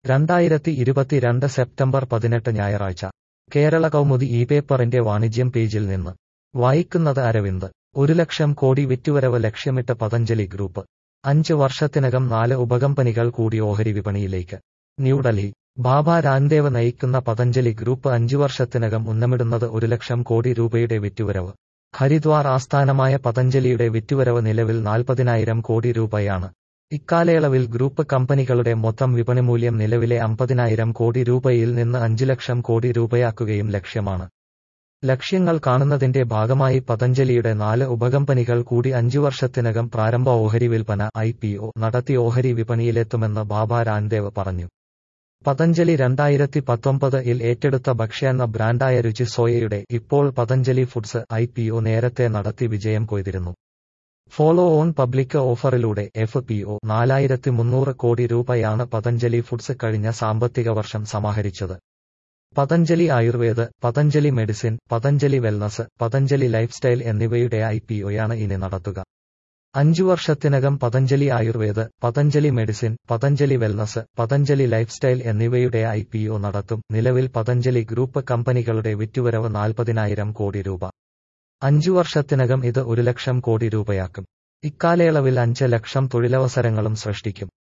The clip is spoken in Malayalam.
രണ്ടായിരത്തി ഇരുപത്തിരണ്ട് സെപ്റ്റംബർ പതിനെട്ട് ഞായറാഴ്ച കേരള കൗമുദി ഈ പേപ്പറിന്റെ വാണിജ്യം പേജിൽ നിന്ന് വായിക്കുന്നത് അരവിന്ദ് ഒരു ലക്ഷം കോടി വിറ്റുവരവ് ലക്ഷ്യമിട്ട് പതഞ്ജലി ഗ്രൂപ്പ് അഞ്ച് വർഷത്തിനകം നാല് ഉപകമ്പനികൾ കൂടി ഓഹരി വിപണിയിലേക്ക് ന്യൂഡൽഹി ബാബ രാംദേവ് നയിക്കുന്ന പതഞ്ജലി ഗ്രൂപ്പ് അഞ്ചു വർഷത്തിനകം ഉന്നമിടുന്നത് ഒരു ലക്ഷം കോടി രൂപയുടെ വിറ്റുവരവ് ഹരിദ്വാർ ആസ്ഥാനമായ പതഞ്ജലിയുടെ വിറ്റുവരവ് നിലവിൽ നാൽപ്പതിനായിരം കോടി രൂപയാണ് ഇക്കാലയളവിൽ ഗ്രൂപ്പ് കമ്പനികളുടെ മൊത്തം വിപണി മൂല്യം നിലവിലെ അമ്പതിനായിരം കോടി രൂപയിൽ നിന്ന് അഞ്ചു ലക്ഷം കോടി രൂപയാക്കുകയും ലക്ഷ്യമാണ് ലക്ഷ്യങ്ങൾ കാണുന്നതിന്റെ ഭാഗമായി പതഞ്ജലിയുടെ നാല് ഉപകമ്പനികൾ കൂടി അഞ്ചു വർഷത്തിനകം പ്രാരംഭ ഓഹരി വിൽപ്പന ഐ നടത്തി ഓഹരി വിപണിയിലെത്തുമെന്ന് ബാബ രാംദേവ് പറഞ്ഞു പതഞ്ജലി രണ്ടായിരത്തി പത്തൊമ്പത് ഇൽ ഏറ്റെടുത്ത ഭക്ഷ്യ ബ്രാൻഡായ രുചി സോയയുടെ ഇപ്പോൾ പതഞ്ജലി ഫുഡ്സ് ഐ നേരത്തെ നടത്തി വിജയം കൊയ്തിരുന്നു ഫോളോ ഓൺ പബ്ലിക് ഓഫറിലൂടെ എഫ് പി ഒ നാലായിരത്തി മുന്നൂറ് കോടി രൂപയാണ് പതഞ്ജലി ഫുഡ്സ് കഴിഞ്ഞ സാമ്പത്തിക വർഷം സമാഹരിച്ചത് Patanjali Ayurved Patanjali medicine Patanjali wellness Patanjali lifestyle എന്നിവയുടെ ഐ പി ഒയാണ് ഇനി നടത്തുക അഞ്ചു വർഷത്തിനകം Patanjali Ayurved Patanjali medicine Patanjali wellness Patanjali lifestyle എന്നിവയുടെ ഐ പി ഒ നടത്തും നിലവിൽ പതഞ്ജലി ഗ്രൂപ്പ് കമ്പനികളുടെ വിറ്റുവരവ് നാൽപ്പതിനായിരം കോടി രൂപ അഞ്ചു വർഷത്തിനകം ഇത് ഒരു ലക്ഷം കോടി രൂപയാക്കും ഇക്കാലയളവിൽ അഞ്ച് ലക്ഷം തൊഴിലവസരങ്ങളും സൃഷ്ടിക്കും